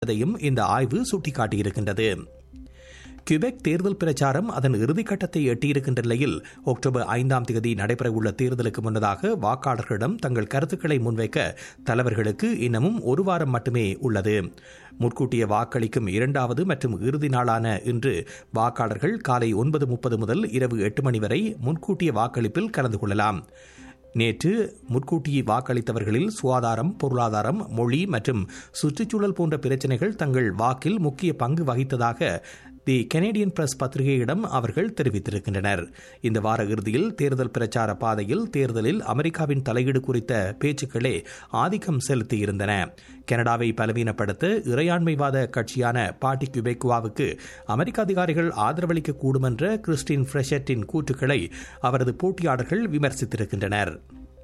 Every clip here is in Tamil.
அதையும் இந்த ஆய்வு சுட்டிக்காட்டியிருக்கின்றது கியூபெக் தேர்தல் பிரச்சாரம் அதன் இறுதிக்கட்டத்தை எட்டியிருக்கின்ற நிலையில் அக்டோபர் ஐந்தாம் தேதி நடைபெறவுள்ள தேர்தலுக்கு முன்னதாக வாக்காளர்களிடம் தங்கள் கருத்துக்களை முன்வைக்க தலைவர்களுக்கு இன்னமும் ஒரு வாரம் மட்டுமே உள்ளது முன்கூட்டிய வாக்களிக்கும் இரண்டாவது மற்றும் இறுதி நாளான இன்று வாக்காளர்கள் காலை ஒன்பது முப்பது முதல் இரவு எட்டு மணி வரை முன்கூட்டிய வாக்களிப்பில் கலந்து கொள்ளலாம் நேற்று முன்கூட்டி வாக்களித்தவர்களில் சுகாதாரம் பொருளாதாரம் மொழி மற்றும் சுற்றுச்சூழல் போன்ற பிரச்சினைகள் தங்கள் வாக்கில் முக்கிய பங்கு வகித்ததாக தி கனேடியன் பிரஸ் பத்திரிகையிடம் அவர்கள் தெரிவித்திருக்கின்றனர் இந்த வார இறுதியில் தேர்தல் பிரச்சார பாதையில் தேர்தலில் அமெரிக்காவின் தலையீடு குறித்த பேச்சுக்களே ஆதிக்கம் செலுத்தியிருந்தன கனடாவை பலவீனப்படுத்த இறையாண்மைவாத கட்சியான பார்ட்டி கியூபெக்குவாவுக்கு அமெரிக்க அதிகாரிகள் ஆதரவளிக்க கூடும் என்ற கிறிஸ்டின் ஃப்ரெஷட்டின் கூற்றுக்களை அவரது போட்டியாளர்கள் விமர்சித்திருக்கின்றனர்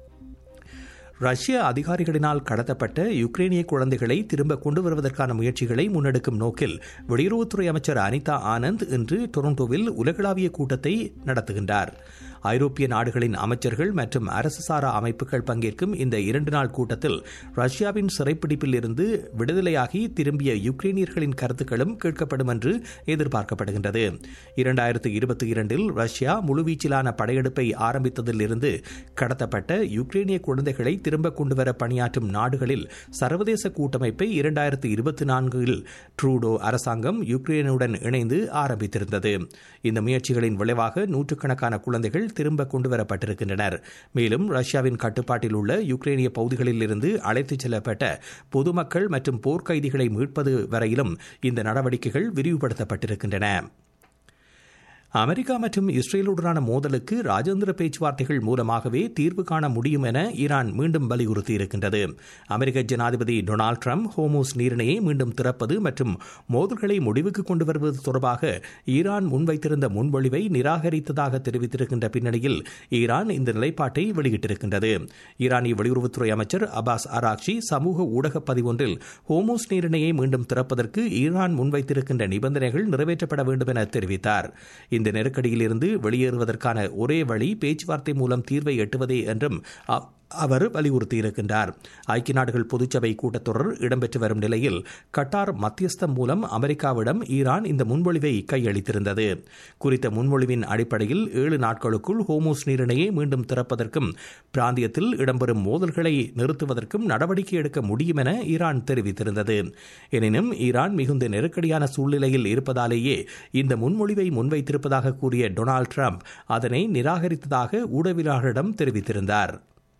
ரஷ்ய அதிகாரிகளினால் கடத்தப்பட்ட யுக்ரைனிய குழந்தைகளை திரும்ப கொண்டு வருவதற்கான முயற்சிகளை முன்னெடுக்கும் நோக்கில் வெளியுறவுத்துறை அமைச்சர் அனிதா ஆனந்த் இன்று டொரண்டோவில் உலகளாவிய கூட்டத்தை நடத்துகின்றார் ஐரோப்பிய நாடுகளின் அமைச்சர்கள் மற்றும் அரசு சாரா அமைப்புகள் பங்கேற்கும் இந்த இரண்டு நாள் கூட்டத்தில் ரஷ்யாவின் சிறைப்பிடிப்பில் இருந்து விடுதலையாகி திரும்பிய யுக்ரைனியர்களின் கருத்துக்களும் கேட்கப்படும் என்று எதிர்பார்க்கப்படுகின்றது இரண்டாயிரத்து இருபத்தி இரண்டில் ரஷ்யா முழுவீச்சிலான படையெடுப்பை ஆரம்பித்ததில் இருந்து கடத்தப்பட்ட யுக்ரைனிய குழந்தைகளை திரும்ப கொண்டுவர பணியாற்றும் நாடுகளில் சர்வதேச கூட்டமைப்பை இரண்டாயிரத்து இருபத்தி நான்கில் ட்ரூடோ அரசாங்கம் யுக்ரைனுடன் இணைந்து ஆரம்பித்திருந்தது இந்த முயற்சிகளின் விளைவாக நூற்றுக்கணக்கான குழந்தைகள் திரும்ப கொண்டுவரப்பட்டிருக்கின்றனர் மேலும் ரஷ்யாவின் கட்டுப்பாட்டில் உள்ள யுக்ரைனிய பகுதிகளில் இருந்து அழைத்துச் செல்லப்பட்ட பொதுமக்கள் மற்றும் போர்க்கைதிகளை மீட்பது வரையிலும் இந்த நடவடிக்கைகள் விரிவுபடுத்தப்பட்டிருக்கின்றன அமெரிக்கா மற்றும் இஸ்ரேலுடனான மோதலுக்கு ராஜேந்திர பேச்சுவார்த்தைகள் மூலமாகவே தீர்வு காண முடியும் என ஈரான் மீண்டும் வலியுறுத்தியிருக்கின்றது அமெரிக்க ஜனாதிபதி டொனால்டு ட்ரம்ப் ஹோமோஸ் நீரிணையை மீண்டும் திறப்பது மற்றும் மோதல்களை முடிவுக்கு கொண்டு வருவது தொடர்பாக ஈரான் முன்வைத்திருந்த முன்மொழிவை நிராகரித்ததாக தெரிவித்திருக்கின்ற பின்னணியில் ஈரான் இந்த நிலைப்பாட்டை வெளியிட்டிருக்கின்றது ஈரானிய வெளியுறவுத்துறை அமைச்சர் அபாஸ் அராக்ஷி சமூக ஊடக பதிவொன்றில் ஹோமோஸ் நீரிணையை மீண்டும் திறப்பதற்கு ஈரான் முன்வைத்திருக்கின்ற நிபந்தனைகள் நிறைவேற்றப்பட வேண்டும் என தெரிவித்தார் இந்த நெருக்கடியில் இருந்து வெளியேறுவதற்கான ஒரே வழி பேச்சுவார்த்தை மூலம் தீர்வை எட்டுவதே என்றும் அவர் வலியுறுத்தியிருக்கின்றார் ஐக்கிய நாடுகள் பொதுச்சபை கூட்டத்தொடர் இடம்பெற்று வரும் நிலையில் கட்டார் மத்தியஸ்தம் மூலம் அமெரிக்காவிடம் ஈரான் இந்த முன்மொழிவை கையளித்திருந்தது குறித்த முன்மொழிவின் அடிப்படையில் ஏழு நாட்களுக்குள் ஹோமோஸ் நீரிணையை மீண்டும் திறப்பதற்கும் பிராந்தியத்தில் இடம்பெறும் மோதல்களை நிறுத்துவதற்கும் நடவடிக்கை எடுக்க முடியும் என ஈரான் தெரிவித்திருந்தது எனினும் ஈரான் மிகுந்த நெருக்கடியான சூழ்நிலையில் இருப்பதாலேயே இந்த முன்மொழிவை முன்வைத்திருப்பதாக கூறிய டொனால்டு ட்ரம்ப் அதனை நிராகரித்ததாக ஊடகவியலாளரிடம் தெரிவித்திருந்தார்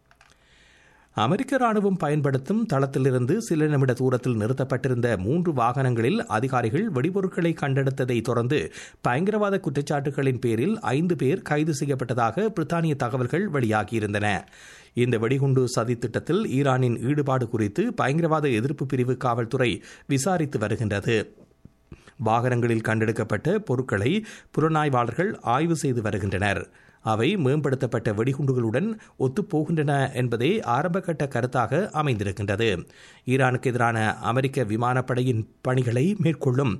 அமெரிக்க ராணுவம் பயன்படுத்தும் தளத்திலிருந்து சில நிமிட தூரத்தில் நிறுத்தப்பட்டிருந்த மூன்று வாகனங்களில் அதிகாரிகள் வெடிபொருட்களை கண்டெடுத்ததை தொடர்ந்து பயங்கரவாத குற்றச்சாட்டுகளின் பேரில் ஐந்து பேர் கைது செய்யப்பட்டதாக பிரித்தானிய தகவல்கள் வெளியாகியிருந்தன இந்த வெடிகுண்டு சதி திட்டத்தில் ஈரானின் ஈடுபாடு குறித்து பயங்கரவாத எதிர்ப்பு பிரிவு காவல்துறை விசாரித்து வருகின்றது வாகனங்களில் கண்டெடுக்கப்பட்ட பொருட்களை புலனாய்வாளர்கள் ஆய்வு செய்து வருகின்றனர் அவை மேம்படுத்தப்பட்ட வெடிகுண்டுகளுடன் ஒத்துப்போகின்றன என்பதே ஆரம்பகட்ட கருத்தாக அமைந்திருக்கின்றது ஈரானுக்கு எதிரான அமெரிக்க விமானப்படையின் பணிகளை மேற்கொள்ளும்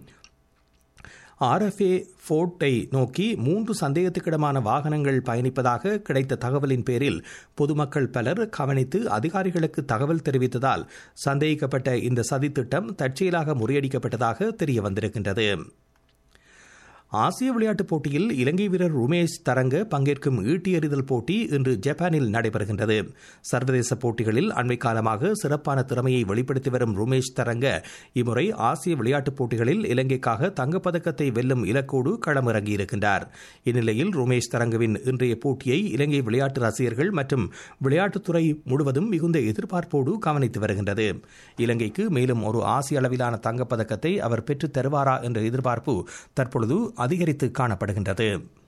ஆர்எஃப்ஏ ஃபோர்ட்டை நோக்கி மூன்று சந்தேகத்துக்கிடமான வாகனங்கள் பயணிப்பதாக கிடைத்த தகவலின் பேரில் பொதுமக்கள் பலர் கவனித்து அதிகாரிகளுக்கு தகவல் தெரிவித்ததால் சந்தேகிக்கப்பட்ட இந்த சதித்திட்டம் தற்செயலாக முறியடிக்கப்பட்டதாக தெரிய வந்திருக்கின்றது ஆசிய விளையாட்டுப் போட்டியில் இலங்கை வீரர் உமேஷ் தரங்க பங்கேற்கும் ஈட்டி எறிதல் போட்டி இன்று ஜப்பானில் நடைபெறுகின்றது சர்வதேச போட்டிகளில் அண்மை காலமாக சிறப்பான திறமையை வெளிப்படுத்தி வரும் ருமேஷ் தரங்க இம்முறை ஆசிய விளையாட்டுப் போட்டிகளில் இலங்கைக்காக தங்கப்பதக்கத்தை வெல்லும் இலக்கோடு களமிறங்கியிருக்கின்றார் இந்நிலையில் ருமேஷ் தரங்கவின் இன்றைய போட்டியை இலங்கை விளையாட்டு ரசிகர்கள் மற்றும் விளையாட்டுத்துறை முழுவதும் மிகுந்த எதிர்பார்ப்போடு கவனித்து வருகின்றது இலங்கைக்கு மேலும் ஒரு ஆசிய அளவிலான தங்கப்பதக்கத்தை அவர் பெற்றுத் தருவாரா என்ற எதிர்பார்ப்பு தற்பொழுது அதிகரித்து காணப்படுகின்றது